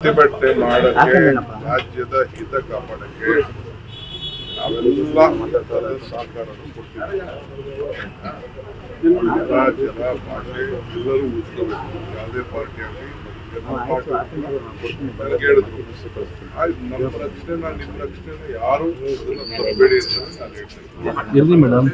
ಪ್ರತಿಭಟನೆ ಮಾಡಕ್ಕೆ ರಾಜ್ಯದ ಹಿತ ಕಾಪಾಡಕ್ಕೆ ನಾವೆಲ್ಲ ತರದ ಸಹಕಾರವನ್ನು ಕೊಡ್ತೀವಿ ಎಲ್ಲ ಜನ ಭಾಷೆ ಎಲ್ಲರೂ ಉಳಿಸ್ಕೋಬೇಕು ಯಾವುದೇ ಪಾರ್ಟಿ ಆಗಲಿ ನನಗೆ ಹೇಳಿದ್ರು ಆಯ್ತು ನಮ್ಮ ರಕ್ಷಣೆ ನಾನು ನಿಮ್ಮ ರಕ್ಷಣೆ ಯಾರು ಅದನ್ನ ತರಬೇಡಿ ಅಂತ ನಾನು ಹೇಳ್ತೀನಿ ಇರ್ಲಿ ಮೇಡಮ್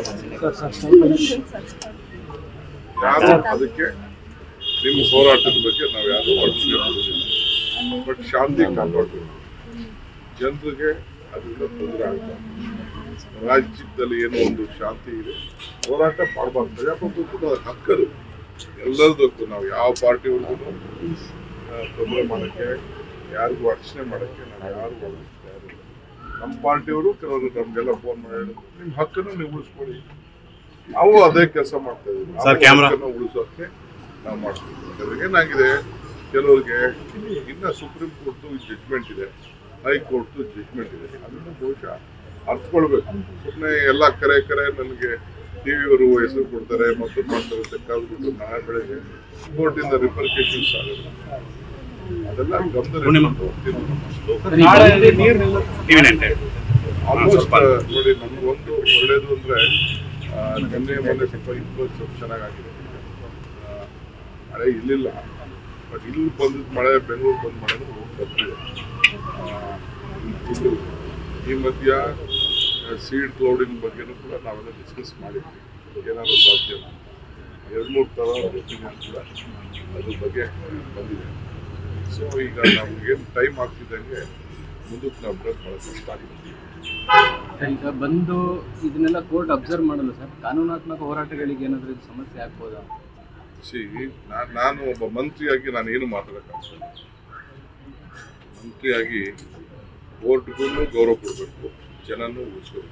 ಯಾರು ಅದಕ್ಕೆ ನಿಮ್ಮ ಹೋರಾಟದ ಬಗ್ಗೆ ನಾವು ಯಾರು ಅರ್ಚನೆ ಮಾಡೋದಿಲ್ಲ ಬಟ್ ಶಾಂತಿ ಕಾಪಾಡಬೇಕು ಜನರಿಗೆ ಅದರಿಂದ ತೊಂದರೆ ಆಗ್ಬಾರ್ದು ರಾಜ್ಯದಲ್ಲಿ ಏನೋ ಒಂದು ಶಾಂತಿ ಇದೆ ಹೋರಾಟ ಮಾಡಬಾರ್ದು ಪ್ರಜಾಪ್ರಭುತ್ವದ ಹಕ್ಕದು ಎಲ್ಲದಕ್ಕೂ ನಾವು ಯಾವ ಪಾರ್ಟಿವರೆಗೂ ತೊಂದರೆ ಮಾಡೋಕ್ಕೆ ಯಾರಿಗೂ ಅರ್ಚನೆ ಮಾಡೋಕ್ಕೆ ನಾವು ಯಾರು ಒಳಗಿಸ್ತಾ ಇರಲಿಲ್ಲ ನಮ್ಮ ಪಾರ್ಟಿಯವರು ಕೆಲವರು ನಮಗೆಲ್ಲ ಫೋನ್ ಮಾಡಿ ಹೇಳಿದ್ರು, ನಿಮ್ಮ ಹಕ್ಕನ್ನು ನೀವು ಉಳಿಸ್ಕೊಳ್ಳಿ ನಾವು ಅದೇ ಕೆಲಸ ಮಾಡ್ತಾ ಇದ್ದೀವಿ ನಾವು ಸರ್, ಕ್ಯಾಮ್ರಾ. ಹಕ್ಕನ್ನು ಉಳಿಸೋಕೆ ನಾವು ಮಾಡ್ತೀವಿ ಕೆಲವ್ರಿಗೆ ಏನಾಗಿದೆ ಕೆಲವ್ರಿಗೆ ಇನ್ನ ಸುಪ್ರೀಂ ಕೋರ್ಟ್ ಜಡ್ಜ್ಮೆಂಟ್ ಇದೆ ಹೈಕೋರ್ಟ್ ಜಡ್ಜ್ಮೆಂಟ್ ಇದೆ ಅದನ್ನು ಬಹುಶಃ ಅರ್ಥಕೊಳ್ಬೇಕು ಸುಮ್ಮನೆ ಎಲ್ಲ ಕರೆ ಕರೆ ನನಗೆ ಟಿವಿಯವರು ಹೆಸರು ಕೊಡ್ತಾರೆ ಮತ್ತೊಂದು ಮಾಡ್ತಾರೆ ಅಂತ ಕಾದ್ಬಿಟ್ಟು ನಾಳೆ ಬೆಳಗ್ಗೆ ಕೋರ್ಟಿಂದ ರಿಪರ್ಕೇಶನ್ಸ್ ಆಗುತ್ತೆ ಅದೆಲ್ಲ ಗಮನದಲ್ಲಿ ಇಟ್ಕೊಂಡು ಹೋಗ್ತೀನಿ. ಟಿವಿ ನೈನ್ ಆಲ್ಮೋಸ್ಟ್ ನೋಡಿ ನಮ್ಗೆ ಒಂದು ಒಳ್ಳೇದು ಅಂದ್ರೆ ಆ, ನಿನ್ನೆ ಮೊನ್ನೆ ಸ್ವಲ್ಪ ಇನ್ಫ್ಲೂಯೆನ್ಸ್ ಸ್ವಲ್ಪ ಚೆನ್ನಾಗಾಗಿದೆ ಆ, ಮಳೆ ಇಲ್ಲಿಲ್ಲ ಬಟ್ ಇಲ್ಲಿ ಬಂದಿದ್ದ ಮಳೆ ಬೆಂಗಳೂರು ಬಂದ ಮಳೆ ತಪ್ಪಿದೆ ಆ, ಇದು ಈ ಮಧ್ಯ ಸೀಡ್ ಕ್ಲೌಡಿಂಗ್ ಬಗ್ಗೆನೂ ಕೂಡ ನಾವೆಲ್ಲ ಡಿಸ್ಕಸ್ ಮಾಡಿದ್ವಿ ಏನಾದರೂ ಸಾಧ್ಯ ಎರಡು ಮೂರು ಥರ ಒಪಿನಿಯನ್ ಕೂಡ ಅದ್ರ ಬಗ್ಗೆ ಬಂದಿದೆ ಸೊ ಈಗ ನಮ್ಗೇನು ಟೈಮ್ ಆಗ್ತಿದ್ದಂಗೆ ಮುಂದಕ್ಕೆ ನಾವು ಬರೋದು ಭಾಳ ಕಷ್ಟ ಆಗಿದೆ ಈಗ ಬಂದು ಇದನ್ನೆಲ್ಲ ಕೋರ್ಟ್ ಅಬ್ಸರ್ವ್ ಮಾಡಲ್ಲ ಸರ್ ಕಾನೂನಾತ್ಮಕ ಹೋರಾಟಗಳಿಗೆ ಏನಾದರೂ ಇದು ಸಮಸ್ಯೆ ಆಗ್ಬೋದಾ ಸಿ ನಾನು ನಾನು ಒಬ್ಬ ಮಂತ್ರಿಯಾಗಿ ನಾನು ಏನು ಮಾತಾಡೋಕ್ಕಾಗ್ತದೆ ಮಂತ್ರಿಯಾಗಿ ಕೋರ್ಟ್ಗೂ ಗೌರವ ಕೊಡಬೇಕು ಜನನೂ ಉಳಿಸ್ಕೋಬೇಕು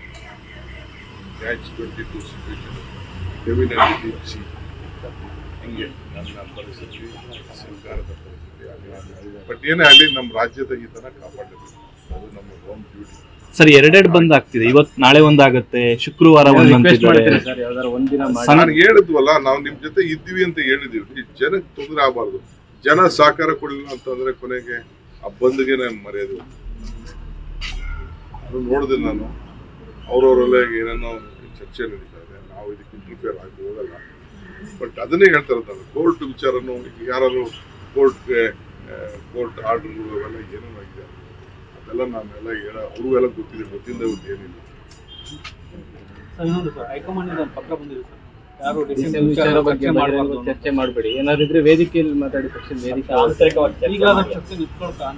catch twenty two situation devil and deep sea ಹಿಂಗೆ ನನ್ನ ಪರಿಸ್ಥಿತಿ ಸರ್ಕಾರದ ಪರಿಸ್ಥಿತಿ ಬಟ್ ಏನೇ ಆಗಲಿ ನಮ್ಮ ರಾಜ್ಯದ ಹಿತನ ಕಾಪಾಡಬೇಕು ಅದು ನಮ್ಮ ಹೋಮ್ ಡ್ಯೂಟಿ ಸರ್ ಎರಡೆರಡು ಬಂದ್ ಆಗ್ತಿದೆ ಇವತ್ ನಾಳೆ ಒಂದಾಗತ್ತೆ ಶುಕ್ರವಾರ ಒಂದ್ ರಿಕ್ವೆಸ್ಟ್ ಅಂತಿದ್ದಾರೆ ಮಾಡ್ತೀರಾ ಸರ್ ಯಾವ್ದಾದ್ರು ಒಂದಿನ ಮಾಡಿ ನಾನು ಹೇಳಿದ್ವಲ್ಲ ನಾವು ನಿಮ್ ಜೊತೆ ಇದ್ದೀವಿ ಅಂತ ಹೇಳಿದೀವಿ ಈ ಜನಕ್ಕೆ ತೊಂದರೆ ಆಗಬಾರ್ದು ಜನ ಸಹಕಾರ ಕೊಡಲಿಲ್ಲ ಅಂತಂದ್ರೆ ಕೊನೆಗೆ ಆ ಬಂದ್ಗೆ ಮರ್ಯಾದೆ ಹೋಗುತ್ತೆ. ಅದು ನೋಡಿದೆ ನಾನು ಅವ್ರವರಲ್ಲೇ ಏನೇನೋ ಚರ್ಚೆ ನಡೀತಾ ಇದೆ ನಾವು ಇದಕ್ಕೆ ಇಂಟರ್ಫಿಯರ್ ಆಗಿ ಹೋಗಲ್ಲ ಬಟ್ ಅದನ್ನೇ ಹೇಳ್ತಾ ಇರೋದಲ್ಲ ಕೋರ್ಟ್ ವಿಚಾರನು ಯಾರು ಕೋರ್ಟ್ಗೆ ಕೋರ್ಟ್ ಆರ್ಡರ್ಗಳು ಅವೆಲ್ಲ ಏನೇನೋ ಆಗಿದೆ ಅದೆಲ್ಲ ನಾನೆಲ್ಲ ಹೇಳ ಅವ್ರಿಗೂ ಎಲ್ಲ ಗೊತ್ತಿದೆ ಗೊತ್ತಿಂದ ಇವತ್ತು ಏನಿಲ್ಲ ಇನ್ನೊಂದು ಸರ್ ಹೈಕಮಾಂಡ್ ಇಂದ ಒಂದು ಪತ್ರ ಬಂದಿದೆ ಸರ್ ಯಾರು ಡಿಸೆಂಬರ್ ವಿಚಾರ ಬಗ್ಗೆ ಬಹಿರಂಗ ಚರ್ಚೆ ಮಾಡಬೇಡಿ ಏನಾದ್ರು ಇದ್ರೆ ವೇದಿಕೆಯಲ್ಲಿ ಮಾತಾಡಿ ತಕ್ಷಣ ವೇದಿಕೆ ಈಗ ಅದನ್ನ ಚರ್ಚೆ ನಿಂತ್ಕೊಳ್ತಾ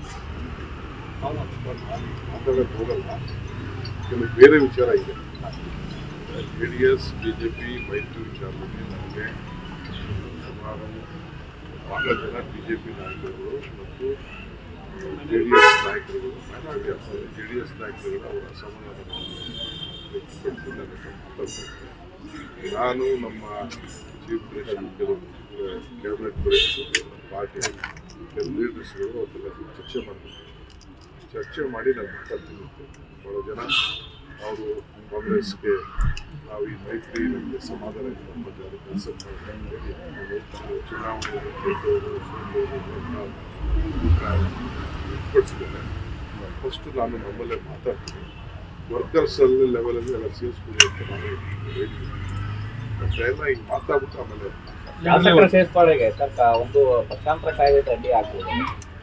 ಮಾತಾಡಕ್ಕೆ ಹೋಗಲ್ಲ ಕೆಲವು ಬೇರೆ ವಿಚಾರ ಇದೆ J D S B J P ಮೈತ್ರಿ ವಿಚಾರದಲ್ಲಿ ನನಗೆ ಸುಮಾರು ಬಹಳ ಜನ ಬಿ ಜೆ ಪಿ ನಾಯಕರುಗಳು ಮತ್ತು ಜೆ ಡಿ ಎಸ್ ನಾಯಕರುಗಳು ಜೆ ಡಿ ಎಸ್ ನಾಯಕರುಗಳು ಅವರ ಅಸಮಾಧಾನವನ್ನು ವ್ಯಕ್ತಪಡಿಸಿ ನನ್ನ ಹತ್ರ ಮಾತಾಡ್ತಾರೆ ನಾನು ನಮ್ಮ ಚೀಫ್ ಮಿನಿಸ್ಟರ್ ಕೆಲವು ಕ್ಯಾಬಿನೆಟ್ ಮಿನಿಸ್ಟರ್ ಪಾರ್ಟಿ ಕೆಲವು ಲೀಡರ್ಸ್ಗಳು ಅವರೆಲ್ಲ ಚರ್ಚೆ ಮಾಡಬೇಕು ಚರ್ಚೆ ಮಾಡಿ ನಾನು ಮಾತಾಡ್ತೀನಿ ಭಾಳ ಜನ ಅವರು ಕಾಂಗ್ರೆಸ್ಗೆ ನಾವು ಈ ಮೈತ್ರಿ ನಮಗೆ ಸಮಾಧಾನ ಇಲ್ಲ ಮತ್ತು ಅದು ಕೆಲಸ ಮಾಡ್ಕೊಂಡು ಚುನಾವಣೆ ಗೆದ್ದವರು, ಸೋಲುವರು ಎಲ್ಲ ಅಭಿಪ್ರಾಯ ವ್ಯಕ್ತಪಡಿಸಿದ್ದಾರೆ ಫಸ್ಟ್ ನಾನು ನಮ್ಮಲ್ಲೇ ಮಾತಾಡ್ತೀನಿ ವರ್ಕರ್ಸ್ ಅಲ್ಲಿ ಲೆವೆಲಲ್ಲಿ ಎಲ್ಲ ಸೇರಿಸ್ಕೊಳ್ಳಿ ಅಂತ ನಾನು ಹೇಳ್ತೀನಿ ಮತ್ತೆ ಎಲ್ಲ ಈಗ ಮಾತಾಡ್ಬಿಟ್ಟು ಆಮೇಲೆ ಶಾಸಕರ ಸೇರ್ಪಡೆಗೆ ಸರ್ಕಾರ ಒಂದು ಪಕ್ಷಾಂತರ ಕಾಯ್ದೆ ಅಡ್ಡಿ ಆಗ್ಬೋದು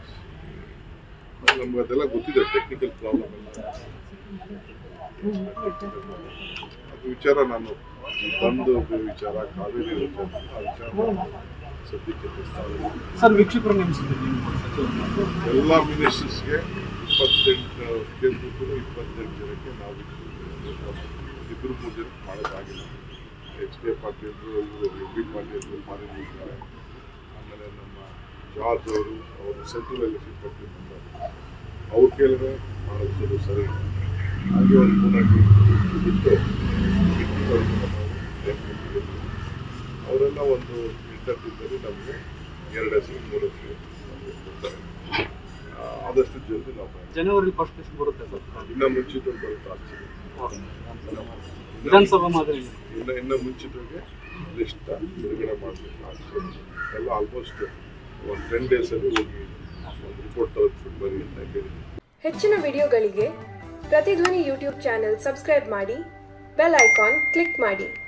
ನಮ್ಗೆ ಅದೆಲ್ಲ ಗೊತ್ತಿದೆ ಟೆಕ್ನಿಕಲ್ ಪ್ರಾಬ್ಲಮ್ ಎಲ್ಲ ಅದು ವಿಚಾರ ನಾನು ಈ ಬಂದು ವಿಚಾರ ಕಾವೇರಿ ವಿಚಾರ ಆ ವಿಚಾರ ಸದ್ಯಕ್ಕೆ ಪ್ರಸ್ತಾವ ಇಲ್ಲ. ಸರ್ ವೀಕ್ಷಕರು ನೇಮಿಸಿದ್ದೀರಿ ನೀವು ಸಚಿವರು ಎಲ್ಲ ಮಿನಿಸ್ಟರ್ಸ್ಗೆ ಇಪ್ಪತ್ತೆಂಟು ಕೇಂದ್ರಕ್ಕೂ ಇಪ್ಪತ್ತೆಂಟು ಜನಕ್ಕೆ ನಾವು ಇಬ್ಬರು ಮೂರು ಜನಕ್ಕೆ ಮಾಡೋಕ್ಕಾಗಿಲ್ಲ ಎಚ್ ಕೆ ಪಾಟೀಲ್ ಇವರು ಎಂ ಬಿ ಪಾಟೀಲ್ ಮಾಡಿದ್ದಾರೆ ಆಮೇಲೆ ನಮ್ಮ ಜಾರ್ಜ್ ಅವರು ಅವರು ಸೆಂಟ್ರಲ್ ಎಲೆಕ್ಷನ್ ಕಮಿಟಿ ಮೆಂಬರ್ ಅವ್ರು ಕೇಳಿದ್ರೆ ಮಾಡೋದು ಸರಿ ಇಲ್ಲ. ಹಾಗೆ ಒಂದು ಮೂರಾಗಿ ಬಿಟ್ಟು ಮಿಕ್ಕಿದವ್ರಿಗೆ ನಾವು ಲೆಕ್ಕ ಅವರೆಲ್ಲ ಒಂದು ಇಂಟರ್ವ್ಯೂದಲ್ಲಿ ನಮಗೆ ಎರಡು ಹೆಸರು ಮೂರು ಹೆಸರು ನಮಗೆ ಕೊಡ್ತಾರೆ ಆ, ಆದಷ್ಟು ಜಲ್ದಿ ನಾವು ಜನವರಿ ಫಸ್ಟ್ ಎಷ್ಟು ಬರುತ್ತೆ ಸರ್ ಇನ್ನ ಮುಂಚಿತವಾಗಿ ಬರುತ್ತೆ ಆಗ್ತದೆ ವಿಧಾನಸಭಾ ಮಾದರಿ ಇನ್ನ ಇನ್ನ ಮುಂಚಿತವಾಗಿ ಲಿಸ್ಟ್ ಬಿಡುಗಡೆ ಮಾಡಬೇಕು ಆಗ್ತದೆ ಎಲ್ಲ ಆಲ್ಮೋಸ್ಟ್ ಒಂದು ಟೆನ್ ಡೇಸಲ್ಲಿ ಹೋಗಿ ಒಂದು ಹೆಚ್ಚಿನ ವಿಡಿಯೋಗಳಿಗೆ ಪ್ರತಿಧ್ವನಿ ಯೂಟ್ಯೂಬ್ ಚಾನೆಲ್ ಸಬ್ಸ್ಕ್ರೈಬ್ ಮಾಡಿ ಬೆಲ್ ಐಕಾನ್ ಕ್ಲಿಕ್ ಮಾಡಿ